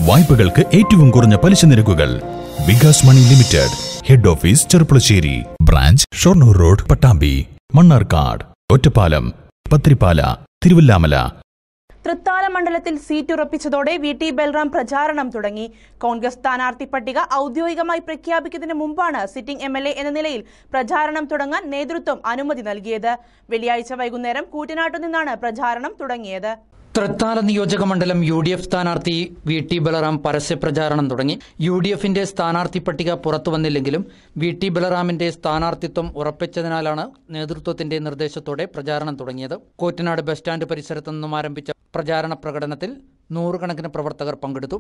വായ്പകൾക്ക് ഏറ്റവും കുറഞ്ഞ പലിശ നിരക്കുകൾ Vikas money limited head office Cherpulassery branch Shoranur road Pattambi Mannarkkad Ottapalam Pathirippala Thiruvilwamala Thrithala മണ്ഡലത്തിൽ സീറ്റ് ഉറപ്പിച്ചതോടെ വി ടി ബൽറാം പ്രചാരണം തുടങ്ങി കോൺഗ്രസ് സ്ഥാനാർത്ഥി പട്ടിക ഔദ്യോഗികമായി പ്രഖ്യാപിക്കുന്നതിന് മുമ്പാണ് സിറ്റിംഗ് എം എന്ന നിലയിൽ പ്രചാരണം തുടങ്ങാൻ നേതൃത്വം അനുമതി നൽകിയത് വെള്ളിയാഴ്ച വൈകുന്നേരം കൂറ്റനാട്ടു നിന്നാണ് പ്രചാരണം തുടങ്ങിയത് തൃത്താല നിയോജക മണ്ഡലം യു ഡി എഫ് സ്ഥാനാർത്ഥി വി ടി ബലറാം പരസ്യപ്രചാരണം തുടങ്ങി യു ഡി എഫിന്റെ സ്ഥാനാർത്ഥി പട്ടിക പുറത്തു വന്നില്ലെങ്കിലും വി ടി ബലറാമിന്റെ സ്ഥാനാർത്ഥിത്വം ഉറപ്പിച്ചതിനാലാണ് നേതൃത്വത്തിന്റെ നിർദ്ദേശത്തോടെ പ്രചാരണം തുടങ്ങിയത് കോറ്റനാട് ബസ് സ്റ്റാൻഡ് പരിസരത്തു നിന്നും ആരംഭിച്ച പ്രചാരണ പ്രകടനത്തിൽ നൂറുകണക്കിന് പ്രവർത്തകർ പങ്കെടുത്തു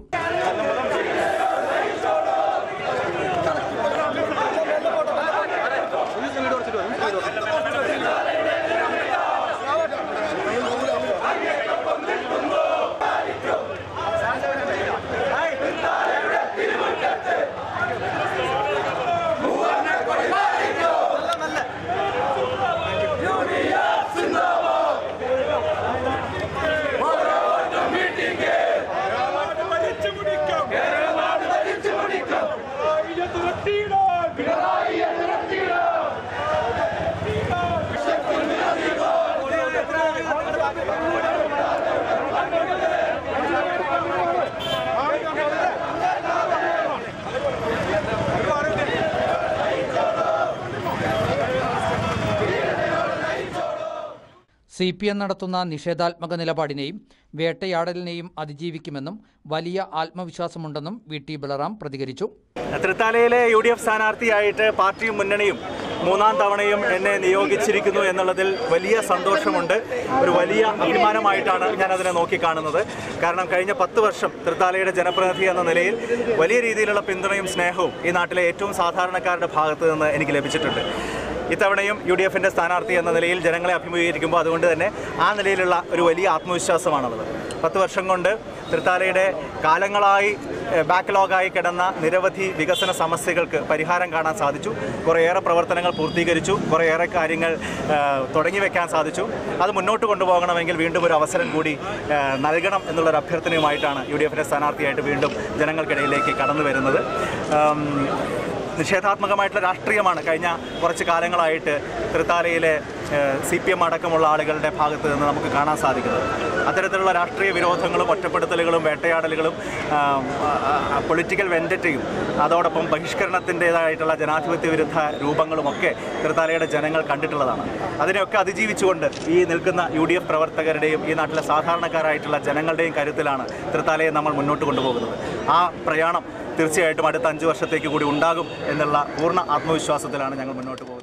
സി പി എം നടത്തുന്ന നിഷേധാത്മക നിലപാടിനെയും വേട്ടയാടലിനെയും അതിജീവിക്കുമെന്നും വലിയ ആത്മവിശ്വാസമുണ്ടെന്നും വി ടി ബലറാം പ്രതികരിച്ചു തൃത്താലയിലെ യു ഡി എഫ് സ്ഥാനാർത്ഥിയായിട്ട് പാർട്ടിയും മുന്നണിയും മൂന്നാം തവണയും എന്നെ നിയോഗിച്ചിരിക്കുന്നു എന്നുള്ളതിൽ വലിയ സന്തോഷമുണ്ട് ഒരു വലിയ അഭിമാനമായിട്ടാണ് ഞാൻ അതിനെ നോക്കിക്കാണുന്നത് കാരണം കഴിഞ്ഞ പത്ത് വർഷം തൃത്താലയുടെ ജനപ്രതിനിധി എന്ന നിലയിൽ വലിയ രീതിയിലുള്ള പിന്തുണയും സ്നേഹവും ഈ നാട്ടിലെ ഏറ്റവും സാധാരണക്കാരുടെ ഭാഗത്ത് നിന്ന് എനിക്ക് ലഭിച്ചിട്ടുണ്ട് ഇത്തവണയും യു ഡി എഫിൻ്റെ സ്ഥാനാർത്ഥി എന്ന നിലയിൽ ജനങ്ങളെ അഭിമുഖീകരിക്കുമ്പോൾ അതുകൊണ്ട് തന്നെ ആ നിലയിലുള്ള ഒരു വലിയ ആത്മവിശ്വാസമാണുള്ളത് പത്ത് വർഷം കൊണ്ട് തൃത്താലയുടെ കാലങ്ങളായി ബാക്ക്ലോഗായി കിടന്ന നിരവധി വികസന സമസ്യകൾക്ക് പരിഹാരം കാണാൻ സാധിച്ചു കുറേയേറെ പ്രവർത്തനങ്ങൾ പൂർത്തീകരിച്ചു കുറേയേറെ കാര്യങ്ങൾ ആ, തുടങ്ങി വെക്കാൻ സാധിച്ചു അത് മുന്നോട്ട് കൊണ്ടുപോകണമെങ്കിൽ വീണ്ടും ഒരു അവസരം കൂടി ആ, നൽകണം എന്നുള്ളൊരു അഭ്യർത്ഥനയുമായിട്ടാണ് യു ഡി എഫിൻ്റെ സ്ഥാനാർത്ഥിയായിട്ട് വീണ്ടും ജനങ്ങൾക്കിടയിലേക്ക് കടന്നു വരുന്നത് ആം, നിഷേധാത്മകമായിട്ടുള്ള രാഷ്ട്രീയമാണ് കഴിഞ്ഞ കുറച്ച് കാലങ്ങളായിട്ട് തൃത്താലയിലെ സി പി എം അടക്കമുള്ള ആളുകളുടെ ഭാഗത്ത് നിന്ന് നമുക്ക് കാണാൻ സാധിക്കുന്നത് അത്തരത്തിലുള്ള രാഷ്ട്രീയ വിരോധങ്ങളും ഒറ്റപ്പെടുത്തലുകളും വേട്ടയാടലുകളും പൊളിറ്റിക്കൽ വെൻഡറ്റയും അതോടൊപ്പം ബഹിഷ്കരണത്തിൻ്റെതായിട്ടുള്ള ജനാധിപത്യ വിരുദ്ധ രൂപങ്ങളുമൊക്കെ തൃത്താലയുടെ ജനങ്ങൾ കണ്ടിട്ടുള്ളതാണ് അതിനെയൊക്കെ അതിജീവിച്ചുകൊണ്ട് ഈ നിൽക്കുന്ന യു ഡി എഫ് പ്രവർത്തകരുടെയും ഈ നാട്ടിലെ സാധാരണക്കാരായിട്ടുള്ള ജനങ്ങളുടെയും കരുത്തിലാണ് തൃത്താലയെ നമ്മൾ മുന്നോട്ട് കൊണ്ടുപോകുന്നത് ആ പ്രയാണം തീർച്ചയായിട്ടും അടുത്ത അഞ്ച് വർഷത്തേക്ക് കൂടി ഉണ്ടാകും എന്നുള്ള പൂർണ്ണ ആത്മവിശ്വാസത്തിലാണ് ഞങ്ങൾ മുന്നോട്ട് പോകുന്നത്